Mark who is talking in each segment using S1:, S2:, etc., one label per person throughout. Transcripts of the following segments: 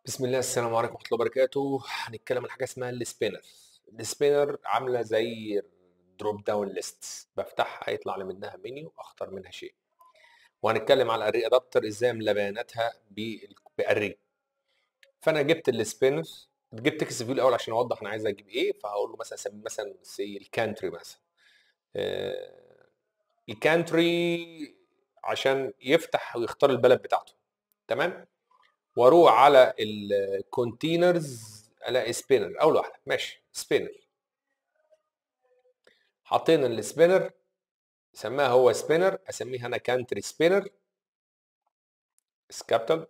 S1: بسم الله السلام عليكم ورحمة الله وبركاته هنتكلم عن حاجة اسمها السبينر السبينر عاملة زي دروب داون ليست بفتحها يطلع لي منها منيو اختار منها شيء وهنتكلم على الاري ادابتر ازاي املى بياناتها باري فانا جبت السبينر جبت تكست فيو الاول عشان اوضح انا عايز اجيب ايه فهقول له مثلا اسميه مثلا سي الكانتري مثلا آه، الكانتري عشان يفتح ويختار البلد بتاعته تمام واروح على الكونتينرز الاقي سبينر اول واحده ماشي سبينر حطينا السبينر سماها هو سبينر اسميها انا كانتري سبينر كابيتال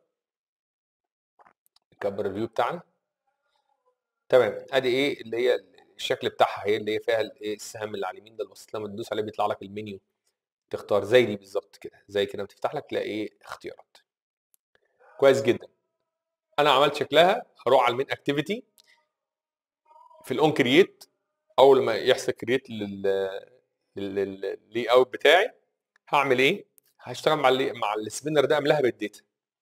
S1: نكبر الفيو بتاعنا تمام ادي ايه اللي هي الشكل بتاعها هي اللي هي فيها الايه السهم اللي على اليمين ده الوسط لما تدوس عليه بيطلع لك المنيو تختار زي دي بالظبط كده زي كده بتفتح لك تلاقي ايه اختيارات كويس جدا انا عملت شكلها هروح على المين اكتيفيتي في الاون كرييت اول ما يحصل كرييت لللي اوت بتاعي هعمل ايه هشتغل مع اللي مع السبينر ده املاها بالديتا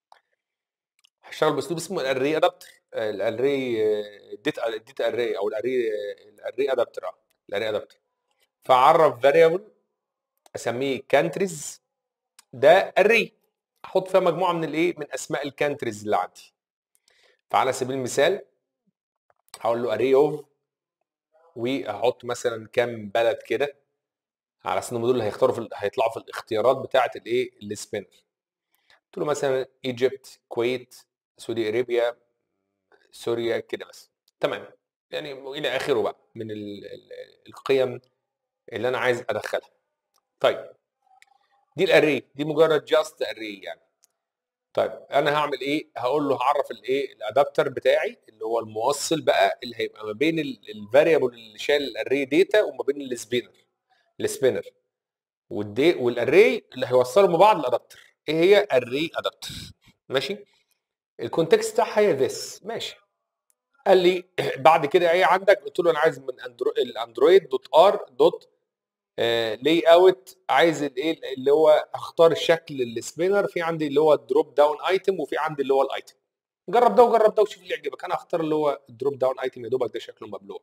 S1: هشتغل باسلوب اسمه الاري ادابتر الاري ديتا ديتا اري او الاري الاري ادابتر اه الاري ادابتر فاعرف فاريبل اسميه كانتريز ده اري احط فيها مجموعه من الايه من اسماء الكانتريز اللي عندي فعلى سبيل المثال هقول له اري اوف وهحط مثلا كام بلد كده على اساس انهم دول اللي هيختاروا في هيطلعوا في الاختيارات بتاعه الايه السبينر قلت له مثلا ايجيبت كويت سعودي ارابيا سوريا كده بس تمام يعني الى اخره بقى من ال ال القيم اللي انا عايز ادخلها طيب دي الاري دي مجرد جاست اري يعني طيب انا هعمل ايه هقول له هعرف الايه الادابتر بتاعي اللي هو الموصل بقى اللي هيبقى ما بين الفاريبل اللي شايل الاري داتا وما بين السبينر السبينر والدي والاري اللي هيوصلوا مع بعض الادابتر ايه هي اري ادابتر ماشي الكونتكست بتاعها هي ذس ماشي قال لي بعد كده ايه عندك قلت له انا عايز من الاندرويد دوت ار دوت لي اوت عايز الايه اللي هو اختار الشكل السبينر في عندي اللي هو الدروب داون ايتم وفي عندي اللي هو الايتم جرب ده وجرب ده وشوف اللي يعجبك انا هختار اللي هو الدروب داون ايتم يا دوبك ده شكله مبلوع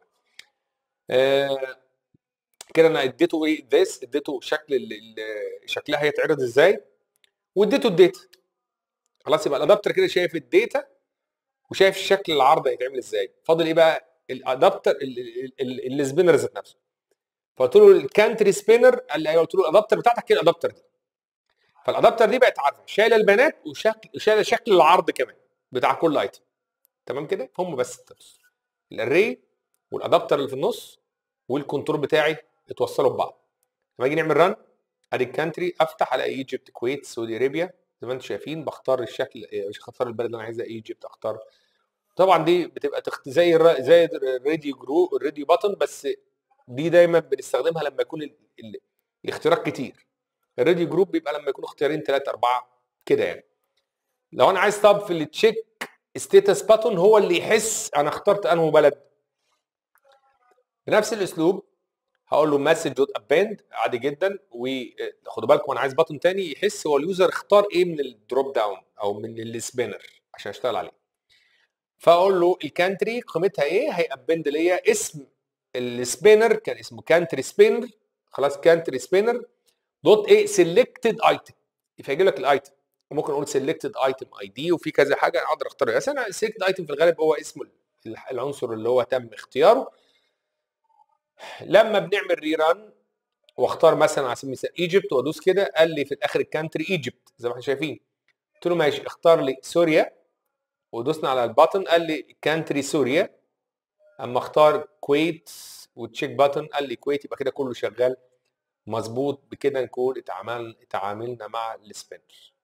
S1: آه كده انا اديته ايه ذس اديته شكل اللي شكلها هيتعرض ازاي واديته الداتا خلاص يبقى الادابتر كده شايف الداتا وشايف شكل العرض هيتعمل ازاي فاضل ايه بقى الادابتر السبينر ذات نفسه فقلت له الكانتري سبينر قال لي ايوه قلت له الادابتر بتاعتك كده الادابتر دي فالادابتر دي بقت عارفه شايله البيانات وشكل شايله شكل العرض كمان بتاع كل ايتم تمام كده هم بس التبس الاري والادابتر اللي في النص والكنترول بتاعي اتوصلوا ببعض لما اجي نعمل ران ادي الكانتري افتح الاقي ايجيبت كويت سعودي ارابيا زي ما انتم شايفين بختار الشكل مش هختار البلد اللي انا عايزها ايجيبت اختار طبعا دي بتبقى تخت... زي الر... زي الراديو جرو الراديو باتن بس دي دايما بنستخدمها لما يكون ال... ال... الاختيارات كتير الراديو جروب بيبقى لما يكون اختيارين ثلاثه اربعه كده يعني لو انا عايز طب في التشيك ستيتس باتون هو اللي يحس انا اخترت انه بلد بنفس الاسلوب هقول له مسج دوت ابند عادي جدا وخدوا بالكم انا عايز باتون تاني يحس هو اليوزر اختار ايه من الدروب داون او من السبينر عشان اشتغل عليه فاقول له الكانتري قيمتها ايه هيابند ليا اسم السبينر كان اسمه كانتري سبينر خلاص كانتري سبينر دوت ايه سيلكتد ايتم فيجيب لك الايتم وممكن اقول سيلكتد ايتم اي دي وفي كذا حاجه اقدر اختارها بس انا سيلكتد ايتم في الغالب هو اسم العنصر اللي هو تم اختياره لما بنعمل ريران واختار مثلا على سبيل المثال ايجيبت وادوس كده قال لي في الاخر الكانتري ايجيبت زي ما احنا شايفين قلت له ماشي اختار لي سوريا ودوسنا على الباتن قال لي كانتري سوريا اما اختار كويت وتشيك باتن قال لي كويت يبقى كده كله شغال مظبوط بكده نكون اتعامل اتعاملنا مع السبينر